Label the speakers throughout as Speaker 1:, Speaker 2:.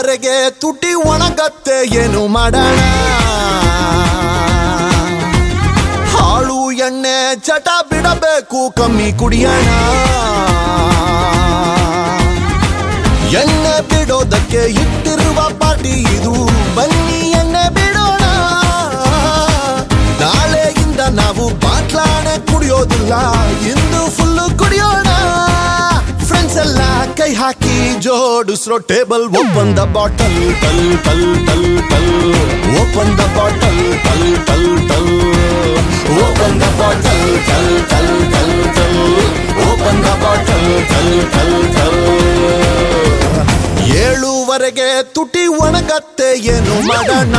Speaker 1: ಏಳುವರೆಗೆ ತುಟಿ ಒಣಗತ್ತೆ ಏನು ಮಾಡೋಣ ಹಾಳು ಎಣ್ಣೆ ಚಟ ಬಿಡಬೇಕು ಕಮ್ಮಿ ಕುಡಿಯೋಣ ಎಣ್ಣೆ ಬಿಡೋದಕ್ಕೆ ಇಟ್ಟಿರುವ ಪಾರ್ಟಿ ಇದು ಬನ್ನಿ ಎಣ್ಣೆ ಬಿಡೋಣ ನಾಳೆಯಿಂದ ನಾವು ಬಾಟ್ಲಾಣೆ ಕುಡಿಯೋದಿಲ್ಲ ಇಂದು ಫುಲ್ಲು ಕುಡಿಯೋಣ ಫ್ರೆಂಡ್ಸ್ ಎಲ್ಲ ಕೈ ಹಾಕಿ ಜೋಡಿಸ್ರೋ ಟೇಬಲ್ ಓಪನ್ ದ ಬಾಟಲ್ ಟಲ್ ಟಲ್ ಟಲ್ ಟಲ್ ಓಪನ್ ದ ಬಾಟಲ್ ಟಲ್ ಟಲ್ ಟಲ್ ಓಪನ್ ದ ಬಾಟಲ್ ಟಲ್ ಟಲ್ ಟಲ್ ಟಲ್ ಓಪನ್ ದ ಬಾಟಲ್ ಟಲ್ ಟಲ್ ಟಲ್ ಏಳುವರೆಗೆ ತುಟಿ ಒಣಗತ್ತೆ ಏನು ಮಾಡೋಣ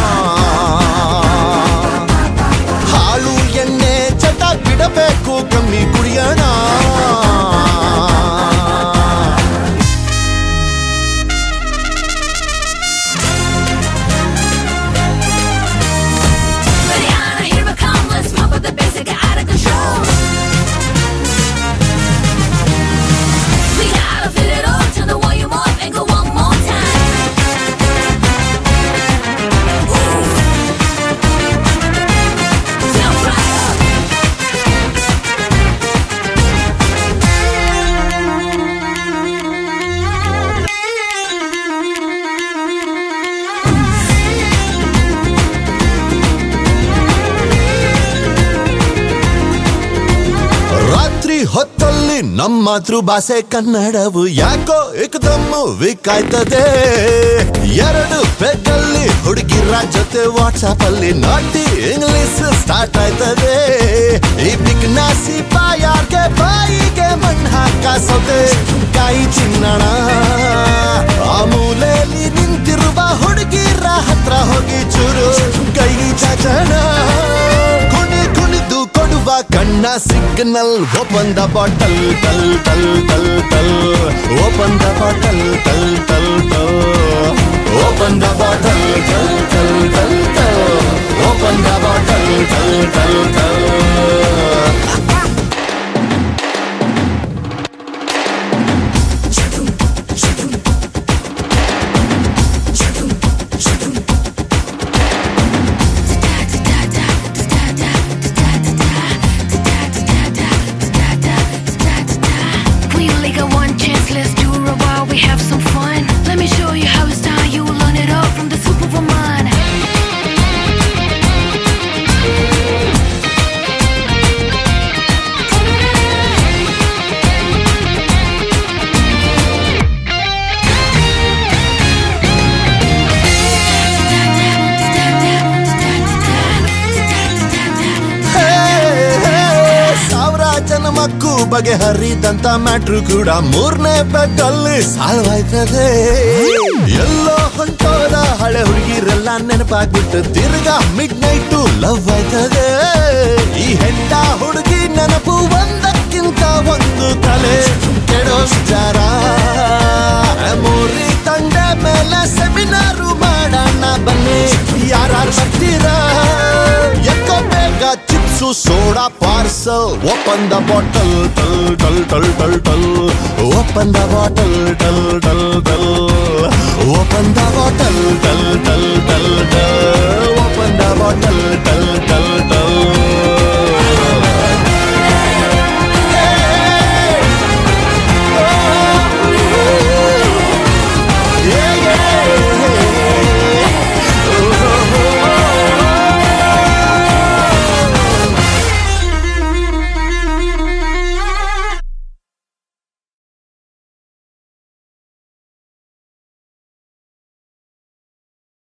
Speaker 1: ಹಾಲು ಎಣ್ಣೆ ಚಟ ಬಿಡಬೇಕು ಕಮ್ಮಿ ಕುಡಿಯೋಣ
Speaker 2: Mariana, here I come. Let's pump up the bass and get out of control. We gotta fit it all. Turn the volume up and go one more time. Ooh. Jump right up.
Speaker 1: ರಾತ್ರಿ ಹೊತ್ತಲ್ಲಿ ನಮ್ಮ ಮಾತೃಭಾಷೆ ಕನ್ನಡವು ಯಾಕೋ ಏಕದಮ್ಮು ವಿಕಾಯ್ತದೆ ಎರಡು ಪೆಕ್ಕಲ್ಲಿ ಹುಡುಗಿರ ಜೊತೆ WhatsApp ಅಲ್ಲಿ ನಾಟಿ ಇಂಗ್ಲಿಷ್ ಸ್ಟಾರ್ಟ್ ಆಯ್ತದೆ ಈ ಬಿಗ್ನಾಸಿ ಬಾಯಾರ್ಗೆ ಬಾಯಿಗೆ ಮಣ್ಣು ಹಾಕ ಸೌತೆ ಕಾಯಿ ಚಿನ್ನಣ ಆ ಮೂಲೆಯಲ್ಲಿ ನಿಂತಿರುವ ಹುಡುಗಿರ ಹತ್ರ ಹೋಗಿ ಚೂರು ಕೈ ಚಾಚಣ ಕುಣಿ ಕುಣಿದು ಕೊಡುವ ಕಣ್ಣ ಸಿಗ್ನಲ್ ಓಪನ್ ದ ಬಾಟಲ್ ಟಲ್ ಟಲ್ ಟಲ್ ಟಲ್ ಓಪನ್ ದ ಬಾಟಲ್ ಟಲ್ ಟಲ್ ಟಲ್ ಓಪನ್ ದ ಬಾಟಲ್ ಟಲ್ ಟಲ್ ಟಲ್ ಟಲ್ ಓಪನ್ ದ ಬಾಟಲ್ ಟಲ್ ಟಲ್ ಟಲ್
Speaker 3: We only got one chance, let's do it while we have some fun. Let me show you how it's done, you will learn it all from the Superwoman.
Speaker 1: ಹೇ, ಹೇ, ಸಾವಿರ ಜನ ಮಕ್ಕು ಬಗೆಹರಿದಂತ matter ಕೂಡ ಮೂರನೇ ಬೆಟ್ಟಲ್ಲಿ solve ಆಯ್ತದೆ ಎಲ್ಲೋ ಹೊಂಟೋದ ಹಳೆ ಹುಡುಗಿರೆಲ್ಲ ನೆನಪಾಗ್ಬಿಟ್ಟು ತಿರ್ಗಾ ಮಿಡ್ ನೈಟು ಲವ್ ಆಯ್ತದೆ ಈ ಹೆಂಡ ಹುಡುಗಿ ನೆನಪು ಒಂದಕ್ಕಿಂತ ಒಂದು ತಲೆ ಕೆಡೋ ವಿಚಾರ ಮೋರಿ ತಂಡೆ ಮೇಲೆ ಸೆಮಿನಾರು ಮಾಡೋಣ ಬನ್ನಿ ಯಾರು ಬರ್ತೀರಾ ಎಕ್ಕೋ ಬೇಗ chips soda parcel open the bottle ಟಲ್ ಟಲ್ ಟಲ್ ಟಲ್ ಟಲ್ ಓಪನ್ ದ ಬಾಟಲ್ ಟಲ್ ಟಲ್ ಟಲ್ ಓಪನ್ ದ ಬಾಟಲ್ ಟಲ್ ಟಲ್ ಟಲ್ ಟಲ್ ಓಪನ್ ದ ಬಾಟಲ್ ಟಲ್ ಟಲ್ ಟಲ್